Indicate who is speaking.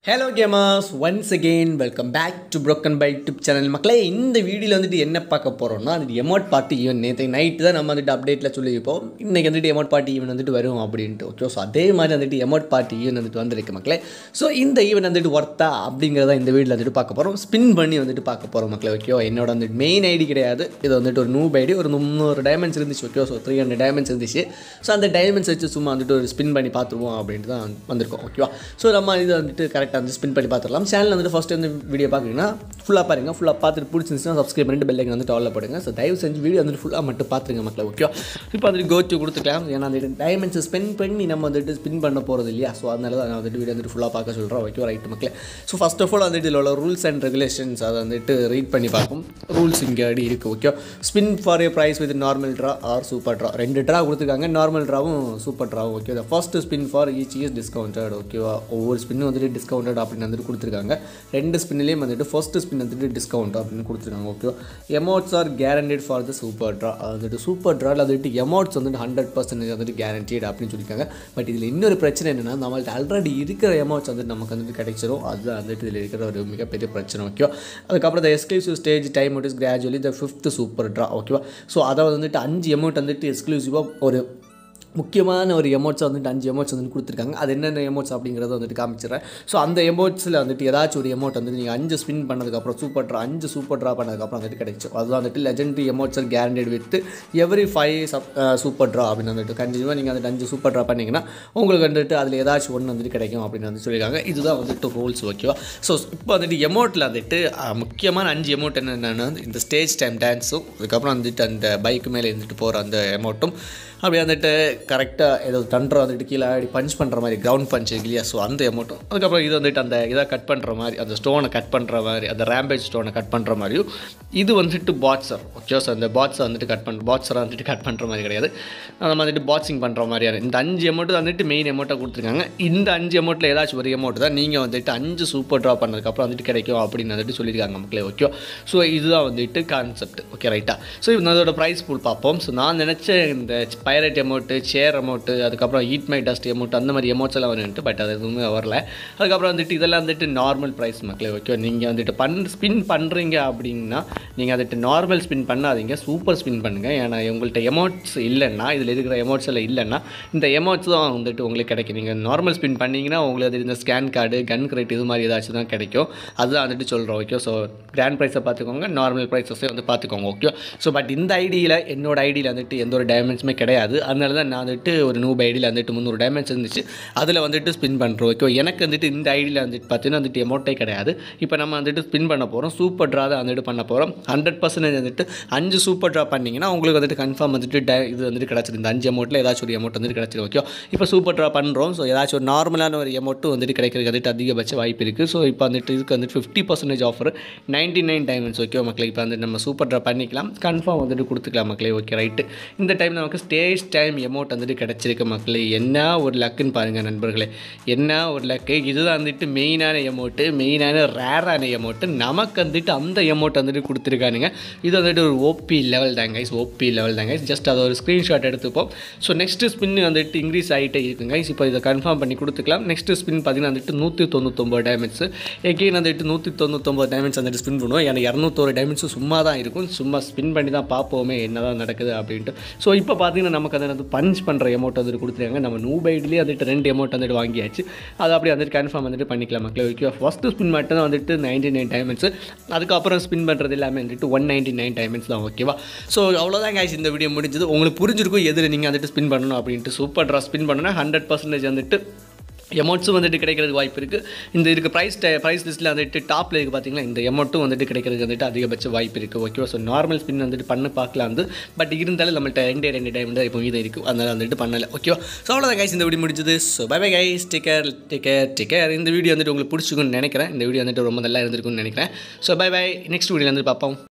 Speaker 1: hello gamers once again welcome back to broken by YouTube channel மக்களே இந்த வீடியோவில் வந்துட்டு என்ன பார்க்க போகிறோம்னா வந்துட்டு எமோட் பார்ட்டி ஈவன் நேற்று நைட்டு தான் நம்ம வந்துட்டு அப்டேட்டில் சொல்லியிருப்போம் இன்றைக்கி வந்துட்டு எமோட் பார்ட்டி ஈவன் வந்துட்டு வரும் அப்படின்ட்டு ஓகே ஸோ அதே மாதிரி வந்துட்டு எமோட் பார்ட்டி ஈவன் வந்துட்டு வந்திருக்கு மக்களே ஸோ இந்த ஈவன் வந்துட்டு ஒர்த்தா அப்படிங்கிறத இந்த வீடியோவில் வந்துட்டு பார்க்க போகிறோம் ஸ்பின் பண்ணி வந்துட்டு பார்க்க போகிறோம் மக்களே ஓகே என்னோட வந்துட்டு மெயின் ஐடி கிடையாது இது வந்துட்டு ஒரு நூப் ஐடி ஒரு முந்நூறு டைமண்ட்ஸ் இருந்துச்சு okay so three hundred diamonds இருந்துச்சு ஸோ அந்த டைமண்ட்ஸ் வச்சு சும்மா வந்துட்டு ஒரு ஸ்பின் பண்ணி பார்த்துருவோம் அப்படின்ட்டு தான் வந்திருக்கோம் ஓகேவா ஸோ நம்ம இது வந்துட்டு கரெக்டாக வந்து ஸ்பின் பண்ணி பார்த்துடலாம் சேனல் வந்துட்டு ஃபஸ்ட் வந்து வீடியோ பார்க்குறீங்கன்னா ஃபுல்லாக பாருங்க ஃபுல்லாக பார்த்துட்டு பிடிச்சிருந்துச்சுன்னா சப்ஸ்கிரைப் பண்ணிட்டு பெல்லைக்கு வந்துட்டு ஆல்ல போடுங்க ஸோ தயவு செஞ்சு வீடியோ வந்துட்டு ஃபுல்லாக மட்டும் பார்த்துருங்க மக்களே ஓகே இப்போ வந்துட்டு கோச்சு கொடுத்துக்கலாம் ஏன்னா அந்த டைமண்ட்ஸ் ஸ்பெண்ட் பண்ணி நம்ம வந்துட்டு ஸ்பின் பண்ண போகிறது இல்லையா ஸோ அதனால தான் நான் வந்துட்டு வீடியோ வந்துட்டு ஃபுல்லாக பார்க்க சொல்கிறேன் ஓகே ரைட் மக்களே ஸோ ஃபஸ்ட் ஆஃப் ஆல் வந்துட்டு இதில் உள்ள ரூல்ஸ் அண்ட் ரெகுலேஷன்ஸ் அதை வந்துட்டு ரீட் பண்ணி பார்ப்போம் ரூல்ஸ் இங்கே அடி இருக்குது okay spin for a prize with normal draw or super draw ரெண்டு ட்ரா கொடுத்துருக்காங்க நார்மல் ட்ராவும் சூப்பர் ட்ராவும் okay first spin for each is discounted ஓகேவா ஒவ்வொரு ஸ்பின்னும் வந்துட்டு டிஸ்கவுண்டட் அப்படின்னு வந்துட்டு கொடுத்துருக்காங்க ரெண்டு ஸ்பின்லேயும் வந்துட்டு ஃபர்ஸ்ட் ஸ்பின் வந்துட்டு டிஸ்கவுண்ட் அப்படின்னு கொடுத்துருக்காங்க okay amounts are guaranteed for the super draw அது வந்துட்டு சூப்பர் ட்ராவில் வந்துட்டு எமௌண்ட்ஸ் வந்துட்டு ஹண்ட்ரட் பர்சன்டேஜ் வந்துட்டு கேரண்டட் அப்படின்னு சொல்லியிருக்காங்க பட் இதில் இன்னொரு பிரச்சனை என்னென்னா நம்மள்ட்ட ஆல்ரெடி இருக்கிற எமௌண்ட்ஸ் வந்துட்டு நமக்கு வந்துட்டு கிடைச்சிரும் அதுதான் வந்துட்டு இதில் இருக்கிற ஒரு மிகப்பெரிய பிரச்சனை ஓகே அதுக்கப்புறம் the exclusive stage time is gradually the fifth super draw ஓகேவா ஸோ அதை வந்துட்டு அஞ்சு எமௌண்ட் வந்துட்டு எக்ஸ்க்ளூசிவாக ஒரு முக்கியமான ஒரு எமௌண்ட்ஸ் வந்துட்டு அஞ்சு எமௌண்ட்ஸ் வந்து கொடுத்துருக்காங்க அது என்னென்ன எமௌண்ட்ஸ் அப்படிங்கிறத வந்துட்டு காமிச்சிடுறேன் ஸோ அந்த எமௌண்ட்ஸில் வந்துட்டு ஏதாச்சும் ஒரு எமௌண்ட் வந்து நீங்கள் அஞ்சு ஸ்பின் பண்ணதுக்கப்புறம் சூப்பர் ட்ரா அஞ்சு சூப்பர் ட்ரா பண்ணதுக்கப்புறம் வந்துட்டு கிடைக்கும் அதுதான் வந்துட்டு legendary amounts guaranteed with every five sub super draw அப்படின்னு வந்துட்டு கண்டினியூவாக நீங்கள் வந்துட்டு அஞ்சு சூப்பர் ட்ரா பண்ணிங்கன்னா உங்களுக்கு வந்துட்டு அதில் ஏதாச்சும் ஒன்று வந்துட்டு கிடைக்கும் அப்படின்னு வந்து சொல்லியிருக்காங்க இதுதான் வந்துட்டு ரூல்ஸ் ஓகேவா ஸோ இப்போ வந்துட்டு எமௌண்ட்டில் வந்துட்டு அஹ், முக்கியமான அஞ்சு எமௌண்ட் என்னென்னா இந்த ஸ்டேஜ் டைம் டான்ஸும் அதுக்கப்புறம் வந்துட்டு அந்த பைக் மேலே இருந்துட்டு போகிற அந்த எமௌண்ட்டும் அப்படியே வந்துட்டு கரெக்டாக ஏதோ தண்டரை வந்துட்டு கீழே ஆடி பஞ்ச் பண்ணுற மாதிரி கிரவுண்ட் பஞ்ச் இருக்கு இல்லையா ஸோ அந்த எமௌண்ட்டும் அதுக்கப்புறம் இது வந்துட்டு அந்த இதை கட் பண்ணுற மாதிரி அந்த ஸ்டோனை கட் பண்ணுற மாதிரி அந்த ரேம்பேஜ் ஸ்டோனை கட் பண்ணுற மாதிரியும் இது வந்துட்டு பாட்ஸர் ஓகே ஸோ அந்த பாட்ஸை வந்துட்டு கட் பண்ண பாட்ஸரை வந்துட்டு கட் பண்ணுற மாதிரி கிடையாது அந்த வந்துட்டு பாட்சிங் பண்ணுற மாதிரியான இந்த அஞ்சு அமௌண்ட் வந்துட்டு மெயின் அமௌண்ட்டாக கொடுத்துருக்காங்க இந்த அஞ்சு அமௌண்ட்டில் ஏதாச்சும் ஒரு அமௌண்ட் தான் நீங்கள் வந்துட்டு அஞ்சு சூப்பர் ட்ரா பண்ணதுக்கப்புறம் வந்துட்டு கிடைக்கும் அப்படின்னு வந்துட்டு சொல்லியிருக்காங்க மக்களே ஓகே ஸோ இதுதான் வந்துட்டு கான்செப்ட் ஓகே ரைட்டா ஸோ இதோட ப்ரைஸ் பூல் பார்ப்போம் ஸோ நான் நினச்ச இந்த பைரட் அமௌண்ட்டு சேர் அமௌண்ட்டு அதுக்கப்புறம் ஈட் மை டஸ்ட் அமௌண்ட் அந்த மாதிரி அமௌண்ட்ஸ் எல்லாம் வந்துட்டு பட் அது எதுவுமே வரல அதுக்கப்புறம் வந்துட்டு இதெல்லாம் வந்துட்டு நார்மல் ப்ரைஸ் மக்களே ஓகே நீங்கள் வந்துட்டு பண் ஸ்பின் பண்ணுறீங்க அப்படின்னா நீங்கள் வந்துட்டு நார்மல் ஸ்பின் பண்ணாதீங்க சூப்பர் ஸ்பின் பண்ணுங்கள் ஏன்னா உங்கள்கிட்ட எமௌண்ட்ஸ் இல்லைன்னா இதில் இருக்கிற எமௌண்ட்ஸ் எல்லாம் இல்லைன்னா இந்த எமௌண்ட்ஸ் தான் வந்துட்டு உங்களுக்கு கிடைக்கும் நீங்கள் நார்மல் ஸ்பின் பண்ணீங்கன்னா உங்களுக்கு அது இந்த ஸ்கேன் கார்டு கன் கிரேட் இது மாதிரி ஏதாச்சும் தான் கிடைக்கும் அதுதான் வந்துட்டு சொல்கிறோம் ஓகே ஸோ கிராண்ட் ப்ரைஸை பார்த்துக்கோங்க நார்மல் ப்ரைஸஸே வந்து பார்த்துக்கோங்க ஓகே ஸோ பட் இந்த ஐடியில் என்னோட ஐடியில் வந்துட்டு எந்த ஒரு டைமண்ட்ஸுமே கிடையாது அதனால தான் நான் வந்துட்டு ஒரு நூப் ஐடியில் வந்துட்டு முந்நூறு டைமண்ட்ஸ் இருந்துச்சு அதில் வந்துட்டு ஸ்பின் பண்ணுறோம் ஓகே எனக்கு வந்துட்டு இந்த ஐடியில் வந்துட்டு பார்த்தீங்கன்னா வந்துட்டு எமௌண்ட்டே கிடையாது இப்போ நம்ம வந்துட்டு ஸ்பின் பண்ண போகிறோம் சூப்பர் ட்ரா தான் வந்துட்டு பண்ண போகிறோம் ஹண்ட்ரட் பர்சன்டேஜ் வந்துட்டு அஞ்சு சூப்பர் ட்ரா பண்ணிங்கன்னா உங்களுக்கு வந்துட்டு கன்ஃபார்ம் வந்துட்டு டை இது வந்துட்டு கிடச்சிரு இந்த அஞ்சு அமௌண்ட்டில் ஏதாச்சும் ஒரு அமௌண்ட் வந்துட்டு கிடச்சிரும் ஓகே இப்போ சூப்பர் ட்ரா பண்ணுறோம் ஸோ ஏதாச்சும் ஒரு நார்மலான ஒரு அமௌண்ட்டும் வந்துட்டு கிடைக்கிறதுக்கு வந்துட்டு அதிகபட்ச வாய்ப்பு இருக்குது ஸோ இப்போ வந்துட்டு இதுக்கு வந்துட்டு fifty percentage offer ninety nine diamonds okay மக்களே இப்போ வந்துட்டு நம்ம சூப்பர் ட்ரா பண்ணிக்கலாம் கன்ஃபார்ம் வந்துட்டு கொடுத்துக்கலாம் மக்களே ஓகே ரைட்டு இந்த டைம் நமக்கு ஸ்டேஜ் டைம் அமௌண்ட் வந்துட்டு கிடச்சிருக்கு மக்களே என்ன ஒரு லக்குன்னு பாருங்கள் நண்பர்களே என்ன ஒரு லக்கு இதுதான் வந்துட்டு மெயினான அமௌண்ட்டு மெயினான ரேரான அமௌண்ட்டு நமக்கு வந்துட்டு அந்த அமௌண்ட் வந்துட்டு கொடுத்துருக்கானுங்க இது வந்துட்டு ஒரு ஓபி லெவல் தாங்க guys ஓபி லெவல் தாங்க guys ஜஸ்ட் அதை ஒரு ஸ்க்ரீன்ஷாட் எடுத்துப்போம் ஸோ நெக்ஸ்ட்டு ஸ்பின் வந்துட்டு இன்க்ரீஸ் ஆகிட்டே இருக்குங்க guys இப்போ இதை கன்ஃபார்ம் பண்ணி கொடுத்துக்கலாம் நெக்ஸ்ட்டு ஸ்பின் பார்த்தீங்கன்னா வந்துட்டு நூற்றி தொண்ணூத்தொம்பது டைமண்ட்ஸ் எகெயின் வந்துட்டு நூற்றி தொண்ணூத்தொம்பது டைமண்ட்ஸ் வந்துட்டு ஸ்பின் பண்ணுவோம் ஏன்னா இரநூத்தோரு டைமண்ட்ஸும் சும்மா தான் இருக்கும் சும்மா ஸ்பின் பண்ணி தான் பார்ப்போமே என்ன தான் நடக்குது அப்படின்ட்டு ஸோ இப்போ பார்த்தீங்கன்னா நமக்கு அதை வந்து பஞ்ச் பண்ணுற அமௌண்ட் வந்துட்டு கொடுத்துருக்காங்க நம்ம நூபைட்லேயே வந்துட்டு ரெண்டு அமௌண்ட் வந்துட்டு வாங்கியாச்சு அதை அப்படியே வந்துட்டு கன்ஃபார்ம் வந்துட்டு பண்ணிக்கலாம் மக்களே ஓகே ஃபஸ்ட்டு ஸ்பின் மட்டும் தான் வந்துட்டு நைன்டி நைன் டைமண்ட்ஸ் அதுக்கப்புறம் ஸ்பின் பண்ணுறது எல்லாமே வந்துட்டு ஒன் நைன்டி நைன் டைமண்ட்ஸ் தான் ஓகேவா ஸோ அவ்வளோதான் guys இந்த வீடியோ முடிஞ்சது உங்களுக்கு புரிஞ்சிருக்கும் எதில் நீங்கள் வந்துட்டு ஸ்பின் பண்ணணும் அப்படின்ட்டு சூப்பர் ட்ரா ஸ்பின் பண்ணணும்னா ஹண்ட்ரட் பர்சன்டேஜ் வந்துட்டு எமௌண்ட்ஸும் வந்துட்டு கிடைக்கிறதுக்கு வாய்ப்பு இருக்குது இந்த இருக்க ப்ரைஸ் ப்ரைஸ் லிஸ்ட்டில் வந்துட்டு டாப்பில் இருக்குது பார்த்தீங்களா இந்த எமௌண்ட்டும் வந்துட்டு கிடைக்கிறதுக்கு வந்துட்டு அதிகபட்ச வாய்ப்பு இருக்குது ஓகேவா ஸோ நார்மல் ஸ்பின் வந்துட்டு பண்ண பார்க்கலாம் வந்து பட் இருந்தாலும் நம்மள்ட்ட ரெண்டே ரெண்டு டைம் தான் இப்போ மீதம் இருக்குது அதனால் வந்துட்டு பண்ணலை ஓகேவா ஸோ அவ்வளோதான் கைஸ் இந்த வீடியோ முடிஞ்சது so bye bye guys take care take care take care இந்த வீடியோ வந்துட்டு உங்களுக்கு பிடிச்சிக்குன்னு நினைக்கிறேன் இந்த வீடியோ வந்துட்டு ரொம்ப நல்லா இருந்திருக்கும்னு நினைக்கிறேன் so bye bye next video வந்துட்டு பார்ப்போம்